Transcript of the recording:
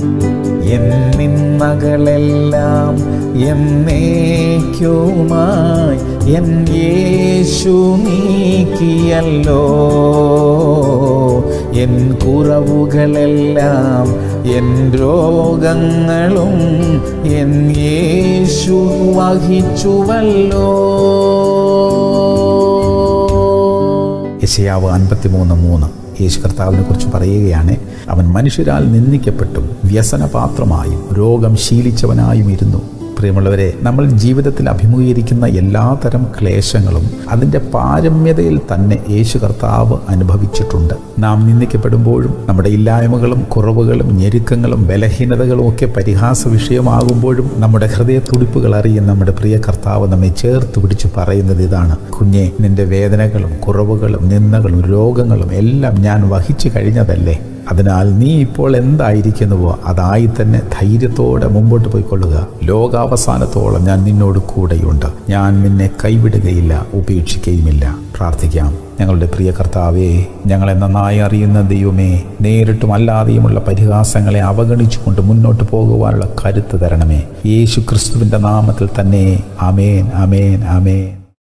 എന്നിന്മകളെല്ലാം എന്നേക്കുമായി എൻ യേശു നീക്കിയല്ലോ എൻ കുറവുകളെല്ലാം എൻ രോഗങ്ങളും എൻ യേശു വഹിച്ചുവല്ലോ യശയാവ് അൻപത്തിമൂന്ന് മൂന്ന് യേശു കർത്താവിനെ കുറിച്ച് പറയുകയാണ് അവൻ മനുഷ്യരാൽ നിന്ദിക്കപ്പെട്ടും വ്യസനപാത്രമായും രോഗം ശീലിച്ചവനായും ഇരുന്നു പ്രിയമുള്ളവരെ നമ്മൾ ജീവിതത്തിൽ അഭിമുഖീകരിക്കുന്ന എല്ലാതരം ക്ലേശങ്ങളും അതിൻ്റെ പാരമ്യതയിൽ തന്നെ യേശു കർത്താവ് അനുഭവിച്ചിട്ടുണ്ട് നാം നിന്ദിക്കപ്പെടുമ്പോഴും നമ്മുടെ ഇല്ലായ്മകളും കുറവുകളും ഞെരുക്കങ്ങളും ബലഹീനതകളും ഒക്കെ പരിഹാസ വിഷയമാകുമ്പോഴും നമ്മുടെ ഹൃദയ തുടിപ്പുകൾ അറിയുന്ന നമ്മുടെ പ്രിയ കർത്താവ് നമ്മെ ചേർത്ത് പിടിച്ച് പറയുന്നത് ഇതാണ് കുഞ്ഞെ നിന്റെ വേദനകളും കുറവുകളും നിന്ദകളും രോഗങ്ങളും എല്ലാം ഞാൻ വഹിച്ചു കഴിഞ്ഞതല്ലേ അതിനാൽ നീ ഇപ്പോൾ എന്തായിരിക്കുന്നുവോ അതായി തന്നെ ധൈര്യത്തോടെ മുമ്പോട്ട് പോയിക്കൊള്ളുക ലോകാവസാനത്തോളം ഞാൻ നിന്നോട് കൂടെയുണ്ട് ഞാൻ നിന്നെ കൈവിടുകയില്ല ഉപേക്ഷിക്കുകയുമില്ല പ്രാർത്ഥിക്കാം ഞങ്ങളുടെ പ്രിയ കർത്താവേ ഞങ്ങളെ നന്നായി അറിയുന്ന ദൈവമേ നേരിട്ടും അല്ലാതെയുമുള്ള പരിഹാസങ്ങളെ അവഗണിച്ചുകൊണ്ട് മുന്നോട്ട് പോകുവാനുള്ള കരുത്ത് തരണമേ യേശു ക്രിസ്തുവിൻ്റെ നാമത്തിൽ തന്നെ അമേൻ അമേൻ അമേൻ